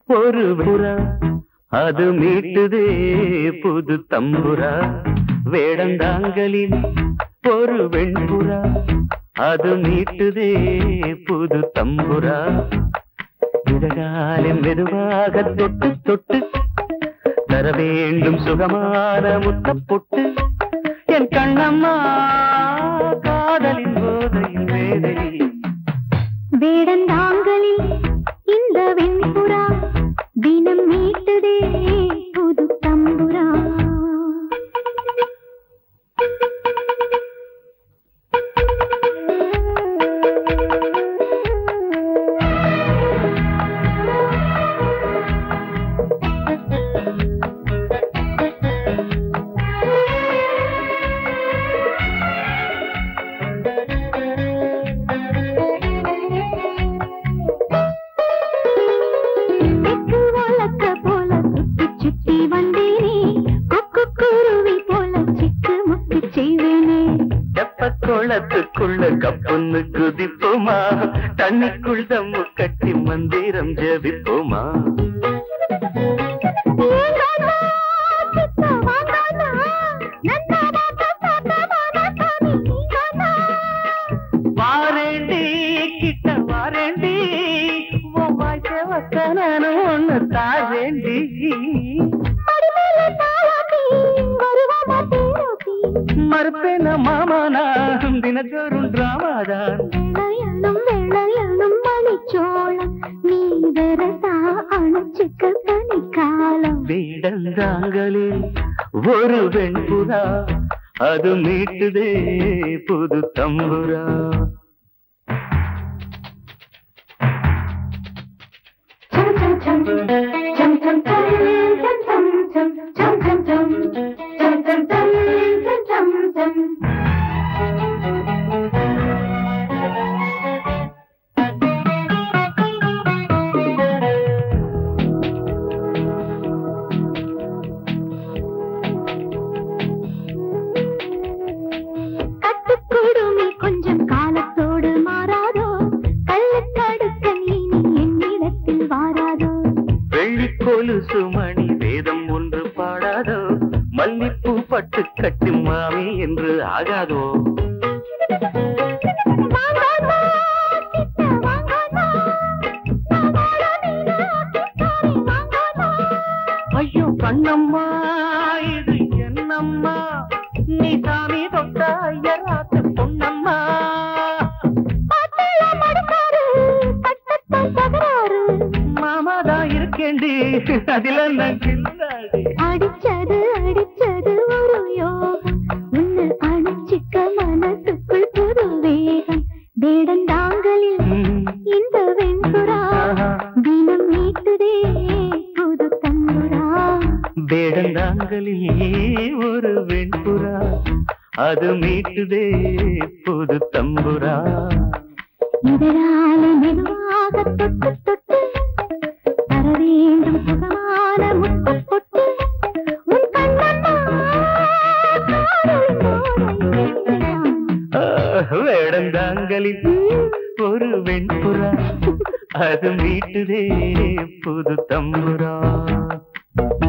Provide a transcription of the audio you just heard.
ஒரு புறா அது மீட்டுதே புது தம்புரா வேடந்தாங்கலில் ஒரு வெண்புறா அது மீட்டுதே புது தம்புரா இடகாலில் மெதுவாக தொட்டு தொட்டு தர வேண்டும் சுகமான முத்தப் பொட்டு என் கண்ணம்மா காதலின் போதையின் வேதையில் வேடந்தாங்களில் இந்த வெண்புறா தினம் மீட்டுதே புது தம்புரா தெக்கு வழக்க போல சுத்தி சுத்தி வந்தேனே கொக்கு குருவி போல சிக்கு முக்கு செய்வேனே எப்ப குளத்துக்குள்ள கப்புன்னு குதிப்போமா தண்ணிக்குள் தம்மு கட்டி மந்திரம் ஜெபிப்போமா ஏங்காதா, சித்த வாங்காதா, நன்னா வாங்க சாத்தமான சாமி நீங்காதா. வாரேண்டி கிட்ட வாரேண்டி உன் வாய்க்க வக்க நானும் ஒண்ணு தாரேண்டி மடிமேல தாளாட்டி, வருவாமா தேரோட்டி. மறுப்பேன மாமா நான் தினத்தோறும் டிராமாதான் வெள்ளையனும் வெள்ளையனும் மணிச்சோளம் நீ வெரசா அணைச்சுக்க பனிக்காலம் வீடந்தாங்களில் ஒரு வெண்புறா அது மீட்டுதே புது தம்புரா கட்டுக்குடுமி கொஞ்சம் காலத்தோடு மாறாதோ கள்ளக்கடுக்க நீ என்னிடத்தில் வாராதோ வெள்ளி கொலுசு மணி வேதம் ஒன்று பாடாதோ மல்லிப்பூ பட்டு கட்டு மாமி என்று ஆகாதோ வாங்காதா, கிட்ட வாங்காதா, நான் வாழ நீங்க ஆக்கித்தானே வாங்காதா. ஐயோ கண்ணம்மா இது என்னம்மா நீ சாமி தொட்ட ஐயராத்து பொன்னம்மா பாட்டுல மடுக்காரு, பட்டத்தான் தகராறு. மாமாதான் இருக்கேண்டி அதில் நான் கில்லாடி அடிச்சது அடிச்சது ஒரு யோகம் உன்னை அணைச்சிக்க மனசுக்குள் புது வேகம் வேடந்தாங்களில் இந்த வெண்புறா தினம் மீட்டுதே புது தம்புரா வேடந்தாங்களிலே ஒரு வெண்புறா அது மீட்டுதே புது தம்புரா இதழால மெதுவாக தொட்டு தொட்டு தர வேண்டும் சுகமான முத்து பொட்டு உன் கண்ணம்மா காதலின் போதை வேண்டாம். ஆஹ், வேடந்தாங்களில் ஒரு வெண்புறா அது மீட்டுதே புது தம்புரா